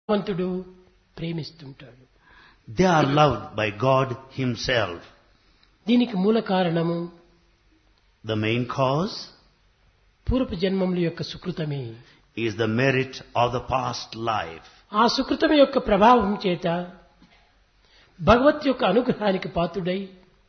భగవంతుడు ప్రేమిస్తుంటాడు They are loved by God Himself. దీనికి మూల కారణము The main cause పూర్వపు జన్మముల యొక్క సుకృతమే is the merit of the past life. ఆ సుకృతం యొక్క ప్రభావం చేత భగవత్ యొక్క అనుగ్రహానికి పాత్రుడై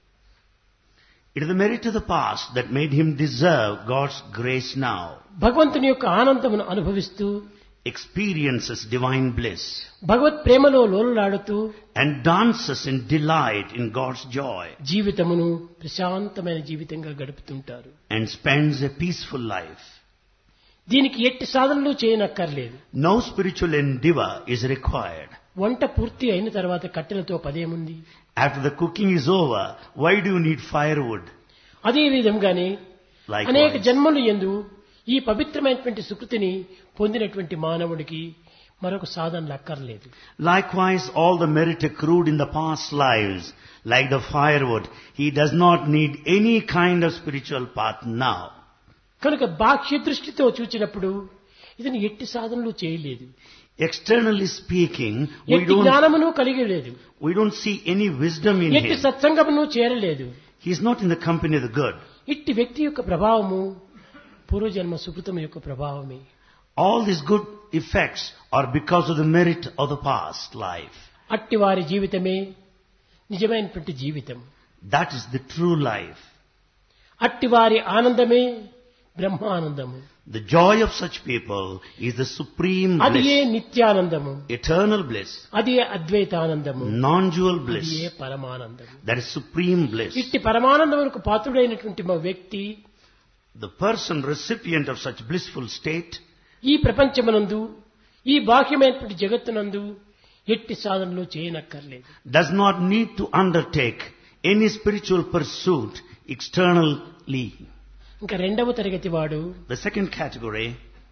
It is the merit of the past that made him deserve God's grace now, భగవంతుని యొక్క ఆనందమును అనుభవిస్తూ experiences divine bliss, భగవత్ ప్రేమలో లోలులాడుతూ and dances in delight in God's joy, జీవితమును ప్రశాంతమైన జీవితంగా గడుపుతుంటారు and spends a peaceful life. దీనికి ఎట్టి సాధనలు చేయనక్కర్లేదు No spiritual endeavor is required. వంట పూర్తి అయిన తర్వాత కట్టెలతో పదేముంది After the cooking is over, why do you need firewood? అదే విధంగానే అనేక Likewise, జన్మలు ఎందు ఈ పవిత్రమైనటువంటి సుకృతిని పొందినటువంటి మానవుడికి మరొక సాధనలు అక్కర్లేదు likewise, all the merit accrued in the past lives, like the firewood, he does not need any kind of spiritual path now. కనుక బాహ్య దృష్టితో చూచినప్పుడు ఇతను ఎట్టి సాధనలు చేయలేదు Externally speaking, we ఎట్టి don't, జ్ఞానమును కలిగి లేదు we don't see any wisdom in ఎట్టి him. సత్సంగమును చేరలేదు He is not in the company of the good. ఇట్టి వ్యక్తి యొక్క ప్రభావము పూర్వజన్మ సుకృతం యొక్క ప్రభావమే All these good effects are because of the merit of the past life. అట్టి వారి జీవితమే నిజమైనటువంటి జీవితం That is the true life. అట్టి వారి ఆనందమే బ్రహ్మానందము The joy of such people is the supreme అది ఏ bliss, నిత్యానందము eternal bliss, అది ఏ అద్వైతానందము non-dual అది bliss. A పరమానందము That is supreme bliss. ఇట్టి పరమానందములకు పాత్రుడైనటువంటి మా వ్యక్తి The person recipient of such blissful state ఈ ప్రపంచమునందు ఈ బాహ్యమైనటువంటి జగత్తునందు ఎట్టి సాధనలు చేయనక్కర్లేదు does not need to undertake any spiritual pursuit externally. ఇంకా రెండవ తరగతి వాడు The second category,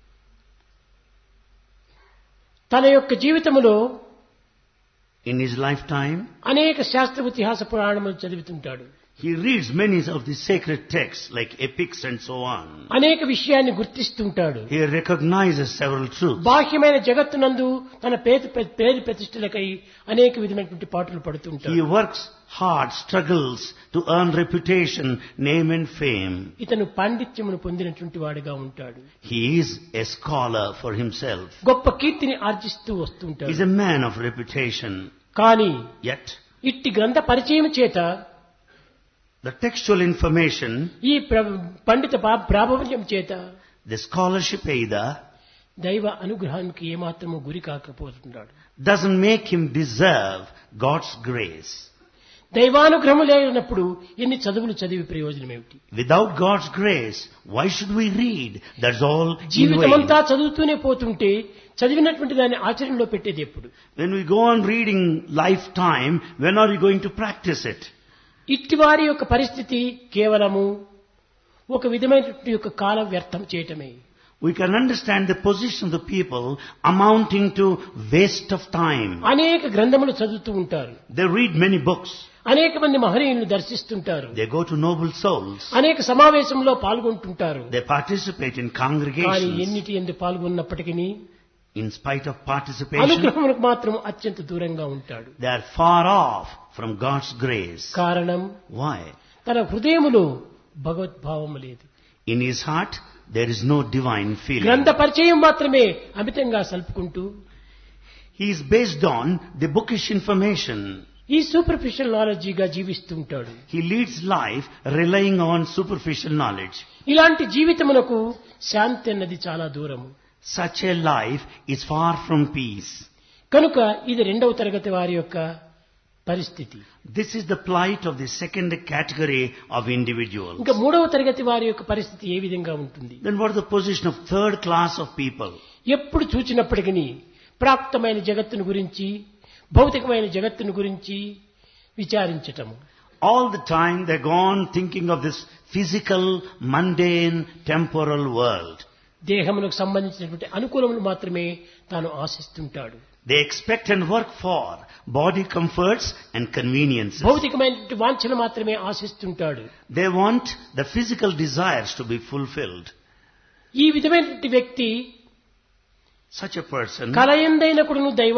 తన యొక్క జీవితములో in his lifetime, అనేక శాస్త్ర ఇతిహాస పురాణములు చదువుతుంటాడు he reads many of the sacred texts like epics and so on. అనేక విషయాన్ని గుర్తిస్తుంటాడు He recognizes several truths. బాహ్యమైన జగత్తునందు తన పేరు పేరు ప్రతిష్టలకై అనేక విధమైనటువంటి పాటలు He పడుతుంటాడు works hard, struggles to earn reputation, name and fame. ఇతను పాండిత్యమును పొందినటువంటి వాడిగా ఉంటాడు He is a scholar for himself. గొప్ప కీర్తిని ఆర్జిస్తూ He is వస్తుంటాడు a man of reputation. కానీ Yet, ఇట్టి గ్రంథ పరిచయం చేత the textual information, ఈ ప్ర- పండిత పా- ప్రాబల్యం చేత the scholarship either, దైవ అనుగ్రహానికి ఏమాత్రము గురి కాకపోతున్నాడు doesn't make him deserve God's grace. దైవానుగ్రహము లేనప్పుడు ఎన్ని చదువులు చదివి ప్రయోజనం ఏమిటి Without God's grace, why should we read? That's all in vain. జీవితమంతా చదువుతూనే పోతుంటే చదివినటువంటి దాన్ని ఆచరణలో పెట్టేది ఎప్పుడు When we go on reading lifetime, when are you going to practice it? ఇట్టి వారి యొక్క పరిస్థితి కేవలము ఒక విధమైనటువంటి యొక్క కాల వ్యర్థం చేయటమే We can understand the position of the people amounting to waste of time. అనేక గ్రంథములు చదువుతూ ఉంటారు They read many books. అనేక మంది మహనీయులను దర్శిస్తుంటారు They go to noble souls. అనేక సమావేశంలో పాల్గొంటుంటారు They participate in కానీ congregations. ఎన్నిటి ఎందు పాల్గొన్నప్పటికీ In spite of participation, అనుగ్రహములకు మాత్రం అత్యంత దూరంగా ఉంటాడు they are far off from God's grace. కారణం Why? తన హృదయములో భగవద్భావము లేదు In his heart, there is no divine feeling. గ్రంథ పరిచయం మాత్రమే అమితంగా సల్పుకుంటూ He is based on the bookish information. ఈ సూపర్ఫిషియల్ నాలెడ్జిగా జీవిస్తూ ఉంటాడు He leads life relying on superficial knowledge. ఇలాంటి జీవితమునకు శాంతి అన్నది చాలా దూరము Such a life is far from peace. కనుక ఇది రెండవ తరగతి వారి యొక్క పరిస్థితి This is the plight of the second category of individuals. ఇంకా మూడవ తరగతి వారి యొక్క పరిస్థితి ఏ విధంగా ఉంటుంది Then what is the position of third class of people? ఎప్పుడు చూచినప్పటికీ ప్రాప్తమైన జగత్తును గురించి భౌతికమైన జగత్తును గురించి విచారించటము All the time they go on thinking of this physical, mundane, temporal world. దేహమునకు సంబంధించినటువంటి అనుకూలములు మాత్రమే తాను ఆశిస్తుంటాడు They expect and work for body comforts and conveniences. భౌతికమైనటువంటి వాంఛలు మాత్రమే ఆశిస్తుంటాడు They want the physical desires to be fulfilled. ఈ విధమైనటువంటి వ్యక్తి Such a person కలయందైన కూడాను దైవ